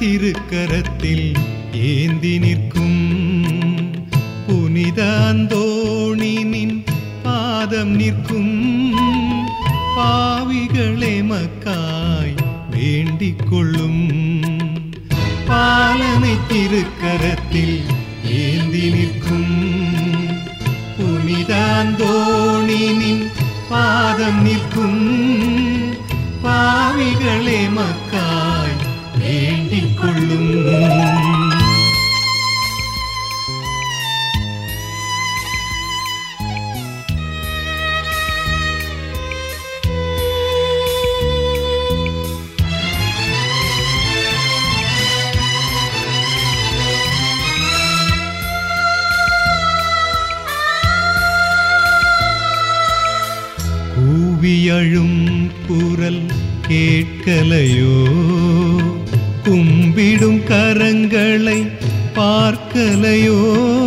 திருக்கரத்தில் ஏந்தி நிற்கும் புனித அந்தோணினின் பாதம் நிற்கும் பாவிகளே மக்காய் வேண்டிக் கொள்ளும் பாலனை திருக்கரத்தில் ஏந்தி நிற்கும் புனித அந்தோணினின் பாதம் நிற்கும் பாவிகளே மக்காய் வேண்டிக் கொள்ளும் கூவியழும் குரல் கேட்கலையோ கும்பிடும் கரங்களை பார்க்கலையோ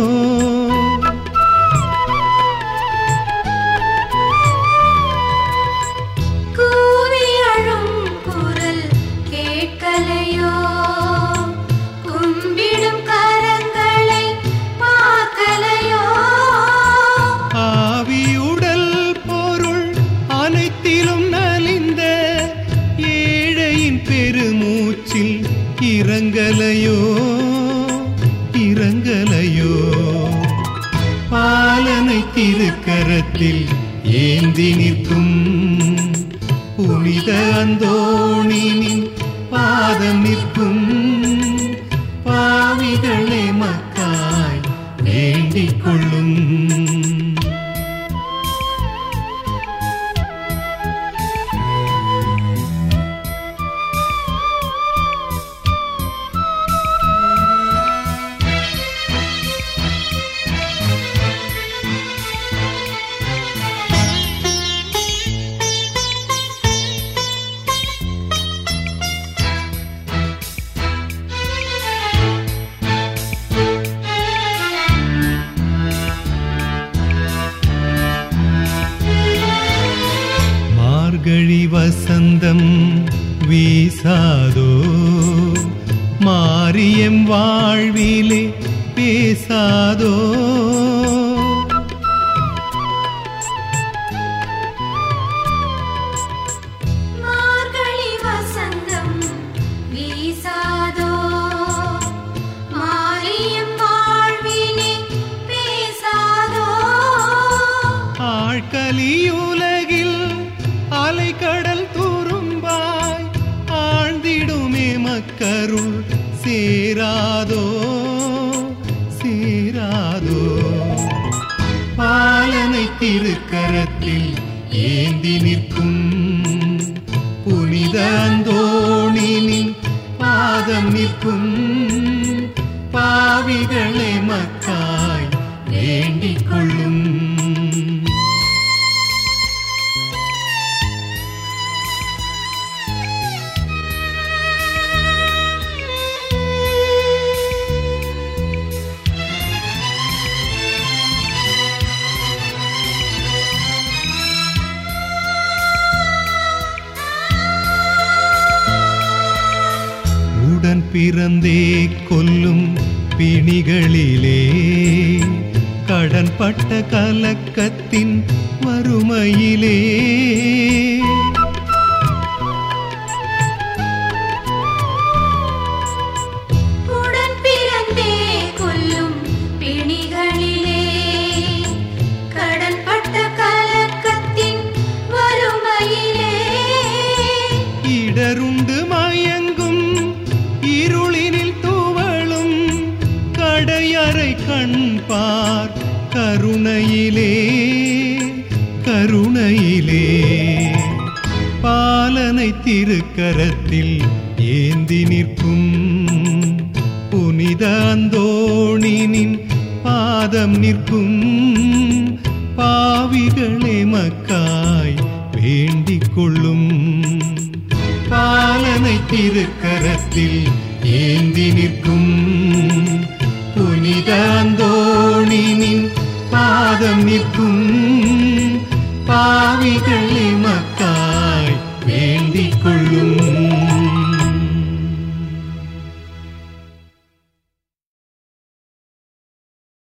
கூவி அழும் குரல் கேட்கலையோ கும்பிடும் கரங்களை பார்க்கலையோ ஆவியுடல் பொருள் அனைத்திலும் நலிந்த ஏழையின் பெருமூச்சில் இறங்கலையோ இறங்கலையோ பாலனை திருக்கரத்தில் ஏந்தி நிற்கும் புனித அந்தோணினின் பாதம் நிற்கும் பாவிகளே மக்காய் வேண்டிக் கொள்ளும் மார்கழி வசந்தம் வீசாதோ மாரியம் வாழ்விலே பேசாதோ மார்கழி வசந்தம் வீசாதோ மாரியம் வாழ்விலே பேசாதோ ஆழ்கலியுலகில் அலைக்கடல் துரும்பாய் ஆழ்ந்திடுமே மக்கருள் சேராதோ சேராதோ பாலனை திருக்கரத்தில் ஏந்தி நிற்கும் புனித அந்தோணினின் பாதம் நிற்கும் பாவிகளே மக்காய் வேண்டிக் கொள்ளும் உடன் பிறந்தே கொல்லும் பிணிகளிலே கடன்பட்ட கலக்கத்தின் வறுமையிலே உடன் பிறந்தே கொல்லும் பிணிகளிலே கடன்பட்ட கலக்கத்தின் வறுமையிலே இடருண்டு மயங்கும் இருளினில் துவளும் கடையறை கண்பார் கருணையிலே கருணையிலே பாலனை திருக்கரத்தில் ஏந்தி நிற்கும் புனித அந்தோணினின் பாதம் நிற்கும் பாவிகளே மக்காய் வேண்டிக் கொள்ளும் பாலனை திருக்கரத்தில் ஏந்தி நிற்கும் புனித அந்தோணினின் பாதம் நிற்கும் பாவிகளே மக்காய் வேண்டிக் கொள்ளும்